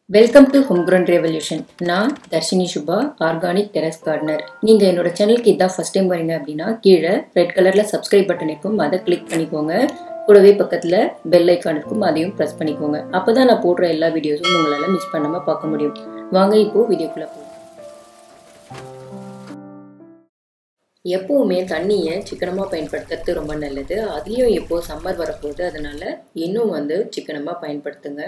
welcome to homegrown revolution நான் Darshini Subha organic terrace gardener நீங்கள் என்னோட சேனலுக்கு இதான் ஃபர்ஸ்ட் டைம் வரீங்க அப்படின்னா கீழே ரெட் கலரில் சப்ஸ்கிரைப் பட்டன் இருக்கும் அதை கிளிக் பண்ணிக்கோங்க கூடவே பக்கத்தில் பெல் ஐக்கான் இருக்கும் அதையும் ப்ரெஸ் பண்ணிக்கோங்க அப்போ தான் நான் போடுற எல்லா வீடியோஸும் உங்களால் மிஸ் பண்ணாமல் பார்க்க முடியும் வாங்க இப்போது வீடியோக்குள்ளே போகலாம் எப்போவுமே தண்ணியை சிக்கனமாக பயன்படுத்துறது ரொம்ப நல்லது அதுலேயும் இப்போது சம்மர் வரப்போகுது அதனால் இன்னும் வந்து சிக்கனமாக பயன்படுத்துங்க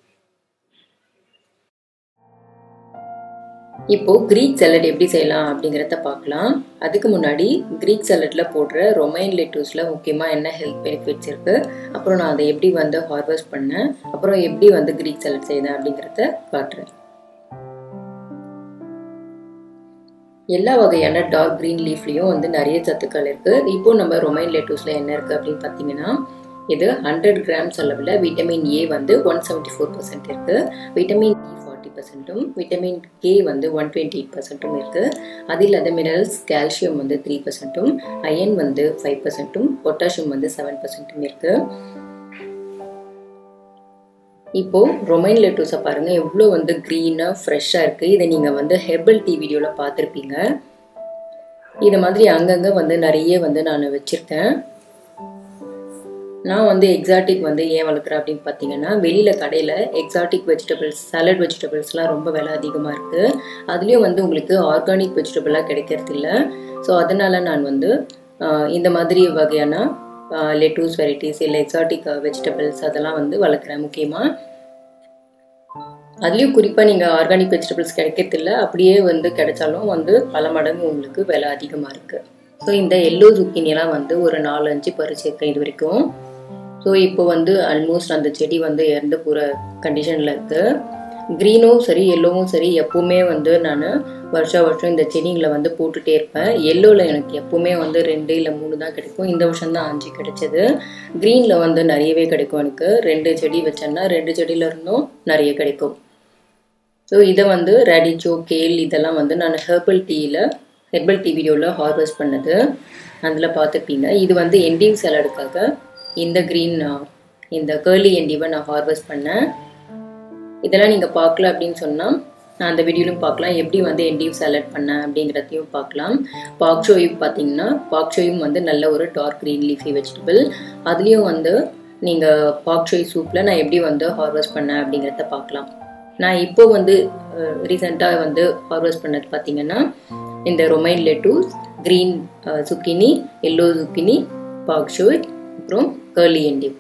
இப்போ கிரீக் சலட் எப்படி செய்யலாம் அப்படிங்கிறத பார்க்கலாம் அதுக்கு முன்னாடி கிரீக் சலட்ல போடுற ரொமைன் லெட்டூஸ்ல முக்கியமாக என்ன ஹெல்த் பெனிஃபிட்ஸ் இருக்கு அப்புறம் நான் அதை எப்படி வந்து ஹார்வெஸ்ட் பண்ணேன் அப்புறம் எப்படி வந்து கிரீக் சலட் செய்தேன் அப்படிங்கிறத காட்டுறேன் எல்லா வகையான டார்க் க்ரீன் லீஃப்லேயும் வந்து நிறைய சத்துக்கள் இருக்குது இப்போ நம்ம ரொமைன் லெட்டூஸில் என்ன இருக்குது அப்படின்னு பார்த்தீங்கன்னா இது ஹண்ட்ரட் கிராம்ஸ் அளவில் விட்டமின் ஏ வந்து ஒன் செவன்ட்டி ஃபோர் பர்சன்ட் இருக்குது விட்டமின் இ ஃபார்ட்டி பர்சன்ட்டும் விட்டமின் கே வந்து ஒன் டுவெண்ட்டி எயிட் பர்சன்ட்டும் இருக்குது அது இல்லாத மினரல்ஸ் கால்சியம் வந்து த்ரீ பர்சன்ட்டும் அயன் வந்து ஃபைவ் பர்சன்ட்டும் பொட்டாசியம் வந்து செவன் பர்சன்ட்டும் இருக்குது இப்போ ரொமைன் லெட்டூஸை பாருங்க எவ்வளோ வந்து க்ரீனாக ஃப்ரெஷ்ஷாக இருக்குது இதை நீங்கள் வந்து ஹெர்பல் டீ வீடியோவில் பார்த்துருப்பீங்க இது மாதிரி அங்கங்கே வந்து நிறைய வந்து நான் வச்சுருக்கேன் நான் வந்து எக்ஸாட்டிக் வந்து ஏன் வளர்க்குறேன் அப்படின்னு பார்த்தீங்கன்னா வெளியில் கடையில் எக்ஸாட்டிக் வெஜிடபிள்ஸ் சாலட் வெஜிடபிள்ஸ்லாம் ரொம்ப விலை அதிகமாக இருக்குது அதுலேயும் வந்து உங்களுக்கு ஆர்கானிக் வெஜிடபிளாக கிடைக்கிறது இல்லை ஸோ அதனால் நான் வந்து இந்த மாதிரி வகையான லெட்டூஸ் வெரைட்டிஸ் இல்லை எக்ஸாட்டிக் வெஜிடபிள்ஸ் அதெல்லாம் வந்து வளர்க்குறேன் முக்கியமாக அதுலேயும் குறிப்பாக நீங்கள் ஆர்கானிக் வெஜிடபிள்ஸ் கிடைக்கிறதில்ல அப்படியே வந்து கிடைச்சாலும் வந்து பல மடங்கு உங்களுக்கு விலை அதிகமாக இருக்குது ஸோ இந்த எல்லோ zucchini-எல்லாம் வந்து ஒரு நாலு அஞ்சு பறிச்சிருக்கேன் இது வரைக்கும் ஸோ இப்போ வந்து ஆல்மோஸ்ட் அந்த செடி வந்து இறந்து போகிற கண்டிஷனில் இருக்குது க்ரீனும் சரி எல்லோவும் சரி எப்போவுமே வந்து நான் வருஷா வருஷம் இந்த செடிங்களை வந்து போட்டுகிட்டே இருப்பேன் எல்லோவில் எனக்கு எப்போவுமே வந்து ரெண்டு இல்லை மூணு தான் கிடைக்கும் இந்த வருஷம் தான் அஞ்சு கிடைச்சது க்ரீனில் வந்து நிறையவே கிடைக்கும் எனக்கு ரெண்டு செடி வச்சேன்னா ரெண்டு செடியில இருந்தும் நிறைய கிடைக்கும் ஸோ இதை வந்து ரேடிச்சோ கேல் இதெல்லாம் வந்து நான் ஹெர்பல் டீயில் ஹெர்பல் டீ வீடியோவில் ஹார்வெஸ்ட் பண்ணது அதில் பார்த்துருப்பீங்க இது வந்து எண்டிவ் சலாடுக்காக இந்த க்ரீன் இந்த கேர்லி எண்டிவை நான் ஹார்வெஸ்ட் பண்ணேன் இதெல்லாம் நீங்கள் பார்க்கல அப்படின்னு சொன்னால் நான் அந்த வீடியோலையும் பார்க்கலாம் எப்படி வந்து எண்டிவ் சாலட் பண்ணேன் அப்படிங்கிறதையும் பார்க்கலாம் பாக்ஷோயும் பார்த்தீங்கன்னா பாக்ஷோயும் வந்து நல்ல ஒரு டார்க் க்ரீன் லீஃபி வெஜிடபிள் அதுலேயும் வந்து நீங்கள் பாக்ஷோய் சூப்பில் நான் எப்படி வந்து ஹார்வெஸ்ட் பண்ணேன் அப்படிங்கிறத பார்க்கலாம் நான் இப்போ வந்து ரீசெண்டாக வந்து ஹார்வெஸ்ட் பண்ணது பார்த்தீங்கன்னா இந்த romaine lettuce green zucchini yellow zucchini bok choy அப்புறம் கர்லி எண்டிவ்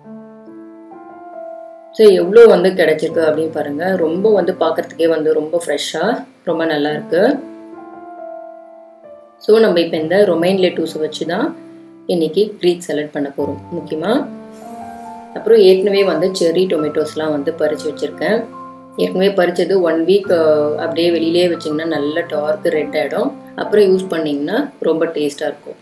ஸோ எவ்வளோ வந்து கிடச்சிருக்கு அப்படின்னு பாருங்கள் ரொம்ப வந்து பார்க்குறதுக்கே வந்து ரொம்ப ஃப்ரெஷ்ஷாக ரொம்ப நல்லா இருக்கு ஸோ நம்ம இப்போ இந்த ரொமைன் லெட்டூஸை வச்சு தான் இன்னைக்கு க்ரீக் சலட் பண்ண போகிறோம் முக்கியமாக அப்புறம் ஏற்கனவே வந்து செர்ரி டொமேட்டோஸ்லாம் வந்து பறித்து வச்சுருக்கேன் ஏற்கனவே பறித்தது ஒன் வீக் அப்படியே வெளியிலே வச்சிங்கன்னா நல்ல டார்க் ரெட் ஆகிடும் அப்புறம் யூஸ் பண்ணிங்கன்னா ரொம்ப டேஸ்ட்டாக இருக்கும்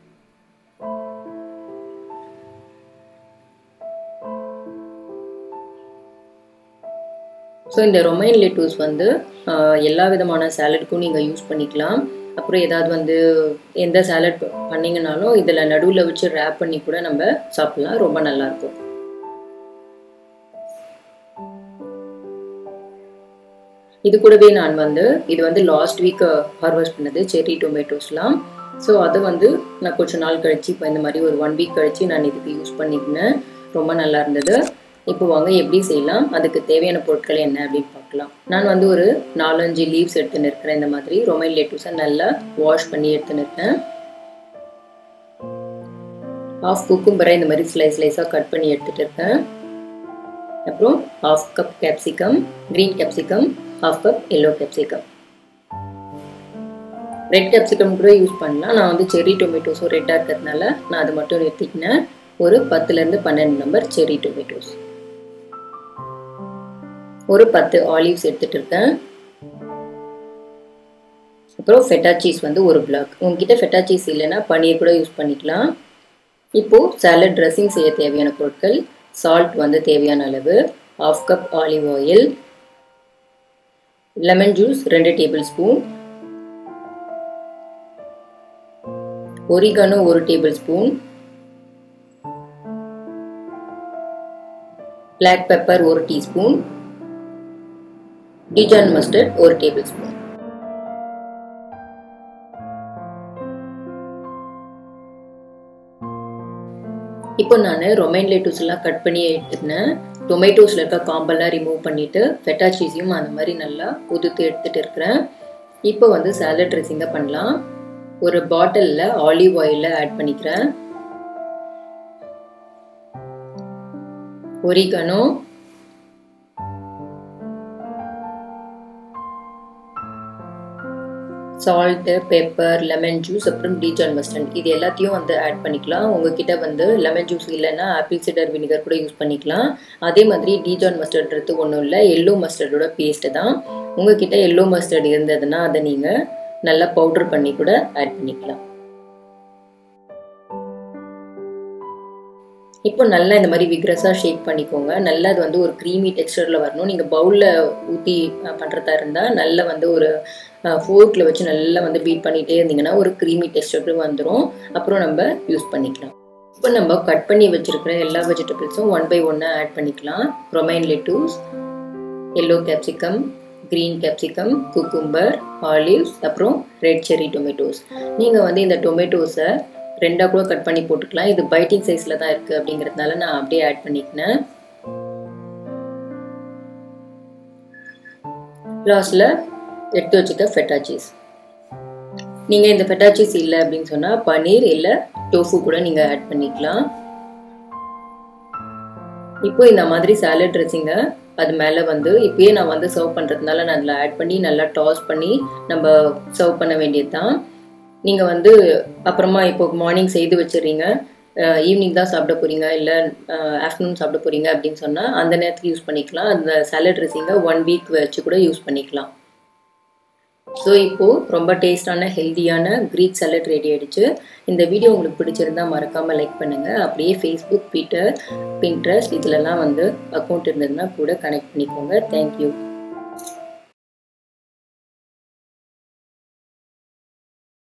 ஸோ இந்த ரொமைன் லெட்டூஸ் வந்து எல்லா விதமான சாலடுக்கும் நீங்கள் யூஸ் பண்ணிக்கலாம் அப்புறம் ஏதாவது வந்து எந்த சாலட் பண்ணிங்கனாலும் இதில் நடுவில் வச்சு ரேப் பண்ணி கூட நம்ம சாப்பிட்லாம் ரொம்ப நல்லாயிருக்கும் இது கூடவே நான் வந்து இது வந்து லாஸ்ட் வீக் ஹார்வெஸ்ட் பண்ணது செரி டொமேட்டோஸ்லாம் ஸோ அதை வந்து நான் கொஞ்சம் நாள் கழிச்சு இப்போ இந்த மாதிரி ஒரு ஒன் வீக் கழிச்சு நான் இதுக்கு யூஸ் பண்ணியிருந்தேன் ரொம்ப நல்லா இருந்தது இப்போ வாங்க எப்படி செய்யலாம் அதுக்கு தேவையான பொருட்கள் என்ன அப்படின்னு பார்க்கலாம் நான் வந்து ஒரு நாலஞ்சு லீவ்ஸ் எடுத்துன்னு இருக்கிறேன் இந்த மாதிரி ரொமைன் லெட்டூஸை நல்லா வாஷ் பண்ணி எடுத்துன்னு இருக்கேன் ஹாஃப் குக்கும்பரை இந்த மாதிரி ஸ்லைஸ் ஸ்லைஸாக கட் பண்ணி எடுத்துகிட்டு இருக்கேன் அப்புறம் half cup capsicum green capsicum half cup yellow capsicum red capsicum கூட யூஸ் பண்ணலாம் நான் வந்து செரி டொமேட்டோஸும் ரெட்டாக இருக்கிறதுனால நான் அதை மட்டும் நிறுத்திக்கினேன் ஒரு பத்துலேருந்து பன்னெண்டு நம்பர் செரி டொமேட்டோஸ் ஒரு பத்து ஆலிவ்ஸ் எடுத்துகிட்டு இருக்கேன் அப்புறம் ஃபெட்டா சீஸ் வந்து ஒரு பிளாக் உங்ககிட்ட ஃபெட்டா சீஸ் இல்லைன்னா பன்னீர் கூட யூஸ் பண்ணிக்கலாம் இப்போது சாலட் ட்ரெஸ்ஸிங் செய்ய தேவையான பொருட்கள் சால்ட் வந்து தேவையான அளவு half cup olive oil lemon juice ரெண்டு டேபிள் ஸ்பூன் ஒரிகானோ ஒரு டேபிள் ஸ்பூன் பிளாக் பெப்பர் ஒரு டீஸ்பூன் டிஜான் மஸ்டர்ட் ஒரு டேபிள் ஸ்பூன் இப்போ நான் ரொமைன் லேட்டூஸ் எல்லாம் கட் பண்ணி எடுத்துக்கினேன் டொமேட்டோஸில் இருக்க காம்பெல்லாம் ரிமூவ் பண்ணிவிட்டு ஃபெட்டா சீஸையும் அந்த மாதிரி நல்லா உதுத்து எடுத்துகிட்டு இருக்கிறேன் இப்போ வந்து சாலட் ட்ரெஸ்ஸிங்கை பண்ணலாம் ஒரு பாட்டிலில் ஆலிவ் ஆயிலில் ஆட் பண்ணிக்கிறேன் oregano salt pepper lemon juice அப்புறம் டீஜான் மஸ்டர்ட் இது எல்லாத்தையும் வந்து ஆட் பண்ணிக்கலாம் உங்ககிட்ட வந்து லெமன் ஜூஸ் இல்லைன்னா ஆப்பிள் சிடர் வினிகர் கூட யூஸ் பண்ணிக்கலாம் அதே மாதிரி டீஜான் மஸ்டர்ட்றது ஒன்றும் இல்லை எல்லோ மஸ்டர்டோட பேஸ்ட்டு தான் உங்ககிட்ட எல்லோ மஸ்டர்ட் இருந்ததுன்னா அதை நீங்கள் நல்லா பவுட்ரு பண்ணி கூட ஆட் பண்ணிக்கலாம் இப்போ நல்லா இந்த மாதிரி விக்ரஸாக ஷேக் பண்ணிக்கோங்க நல்லா அது வந்து ஒரு க்ரீமி டெக்ஸ்டரில் வரணும் நீங்கள் பவுலில் ஊற்றி பண்ணுறதா இருந்தால் நல்லா வந்து ஒரு ஃபோர்க்கில் வச்சு நல்லா வந்து பீட் பண்ணிகிட்டே இருந்தீங்கன்னா ஒரு க்ரீமி டெக்ஸ்டர் வந்துடும் அப்புறம் நம்ம யூஸ் பண்ணிக்கலாம் இப்போ நம்ம கட் பண்ணி வச்சுருக்கிற எல்லா வெஜிடபிள்ஸும் ஒன் பை ஒன்னாக ஆட் பண்ணிக்கலாம் romaine lettuce yellow capsicum green capsicum cucumber olives அப்புறம் ரெட் செரி டொமேட்டோஸ் நீங்கள் வந்து இந்த டொமேட்டோஸை ரெண்டாக கூட கட் பண்ணி போட்டுக்கலாம் இது பைட்டிங் சைஸில் தான் இருக்குது அப்படிங்கிறதுனால நான் அப்படியே ஆட் பண்ணிக்கினேன் லாஸ்டில் எடுத்து வச்சுக்க ஃபெட்டா சீஸ் நீங்கள் இந்த ஃபெட்டா சீஸ் இல்லை அப்படின்னு சொன்னால் பன்னீர் இல்லை டோஃபு கூட நீங்கள் ஆட் பண்ணிக்கலாம் இப்போ இந்த மாதிரி சாலட் ட்ரெஸ்ஸிங்கை அது மேலே வந்து இப்பயே நான் வந்து சர்வ் பண்ணுறதுனால நான் அதில் ஆட் பண்ணி நல்லா டாஸ் பண்ணி நம்ம சர்வ் பண்ண வேண்டியது தான் நீங்கள் வந்து அப்புறமா இப்போ மார்னிங் செய்து வச்சிடுறீங்க ஈவினிங் தான் சாப்பிட போகிறீங்க இல்லை ஆஃப்டர்நூன் சாப்பிட போகிறீங்க அப்படின்னு சொன்னால் அந்த நேரத்துக்கு யூஸ் பண்ணிக்கலாம் அந்த சாலட் ட்ரெஸ்ஸிங்கை ஒன் வீக் வச்சு கூட யூஸ் பண்ணிக்கலாம் ஸோ இப்போது ரொம்ப டேஸ்டான ஹெல்த்தியான க்ரீக் சாலட் ரெடி ஆகிடுச்சு இந்த வீடியோ உங்களுக்கு பிடிச்சிருந்தா மறக்காமல் லைக் பண்ணுங்கள் அப்படியே ஃபேஸ்புக் ட்விட்டர் பின்ட்ரெஸ்ட் இதிலலாம் வந்து அக்கௌண்ட் இருந்ததுன்னா கூட கனெக்ட் பண்ணிக்கோங்க தேங்க்யூ